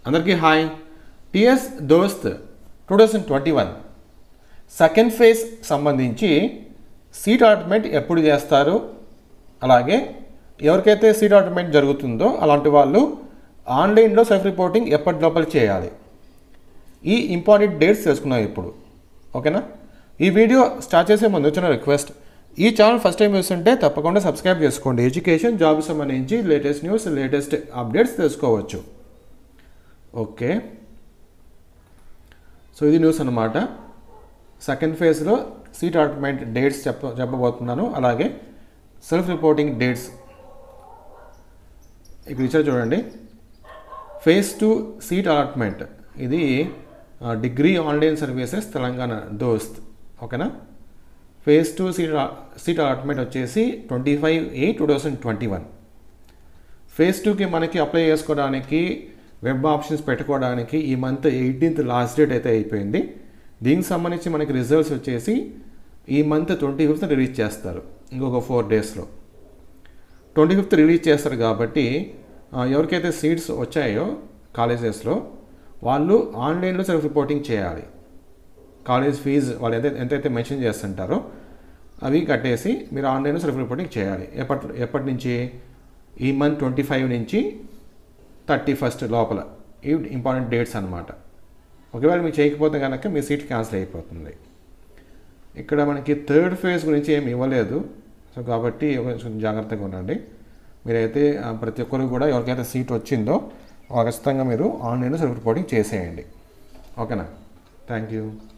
అందరికీ hi TS DOST two thousand twenty one second phase సంబంధించి seat allotment ఎప్పుడు చేస్తారు అలాగే ఎవరికైతే సీట్ అలాట్మెంట్ జరుగుతుందో అలాంటి వాళ్ళు ఆన్లైన్లో సెల్ఫ్ రిపోర్టింగ్ ఎప్పటి లోపల చేయాలి ఈ ఇంపార్టెంట్ డేట్స్ తెలుసుకున్నాం ఇప్పుడు ఓకేనా ఈ వీడియో స్టార్ట్ చేసే ముందు వచ్చిన రిక్వెస్ట్ ఈ ఛానల్ ఫస్ట్ టైం చూస్తుంటే తప్పకుండా సబ్స్క్రైబ్ చేసుకోండి ఎడ్యుకేషన్ జాబ్ సంబంధించి లేటెస్ట్ న్యూస్ లేటెస్ట్ అప్డేట్స్ తెలుసుకోవచ్చు ఓకే సో ఇది న్యూస్ అనమాట సెకండ్ ఫేజ్లో సీట్ అలాట్మెంట్ డేట్స్ చెప్ప చెప్పబోతున్నాను అలాగే సెల్ఫ్ రిపోర్టింగ్ డేట్స్ ఇక్కడ ఇచ్చారు చూడండి ఫేజ్ టూ సీట్ అలాట్మెంట్ ఇది ఆ, degree online services Telangana DOST ఓకేనా phase two seat seat allotment వచ్చేసి twenty five eight two thousand twenty one phase టూకి మనకి అప్లై చేసుకోవడానికి వెబ్ ఆప్షన్స్ పెట్టుకోవడానికి ఈ మంత్ ఎయిటీన్త్ లాస్ట్ డేట్ అయితే అయిపోయింది దీనికి సంబంధించి మనకి రిజల్ట్స్ వచ్చేసి ఈ మంత్ ట్వంటీ ఫిఫ్త్ రిలీజ్ చేస్తారు ఇంకొక ఫోర్ డేస్లో ట్వంటీ ఫిఫ్త్ రిలీజ్ చేస్తారు కాబట్టి ఆ, ఎవరికైతే సీట్స్ వచ్చాయో కాలేజెస్లో వాళ్ళు ఆన్లైన్లో సెల్ఫ్ రిపోర్టింగ్ చేయాలి కాలేజ్ ఫీజు వాళ్ళు ఎంత ఎంతైతే మెన్షన్ చేస్తుంటారో అవి కట్టేసి మీరు ఆన్లైన్లో సెల్ఫ్ రిపోర్టింగ్ చేయాలి ఎప్పటి ఎప్పటి నుంచి ఈ మంత్ ట్వంటీ ఫైవ్ నుంచి థర్టీ ఫస్ట్ లోపల ఇవి ఇంపార్టెంట్ డేట్స్ అనమాట ఒకవేళ మీకు చేయకపోతే కనుక మీ సీట్ క్యాన్సిల్ అయిపోతుంది ఇక్కడ మనకి థర్డ్ ఫేజ్ గురించి ఏమి ఇవ్వలేదు సో కాబట్టి కొంచెం జాగ్రత్తగా ఉండండి మీరైతే ఆ, ప్రతి ఒక్కరు కూడా ఎవరికైతే సీట్ వచ్చిందో ఖచ్చితంగా మీరు ఆన్లైన్లో సెల్ఫ్ రిపోర్టింగ్ చేసేయండి ఓకేనా థ్యాంక్ యూ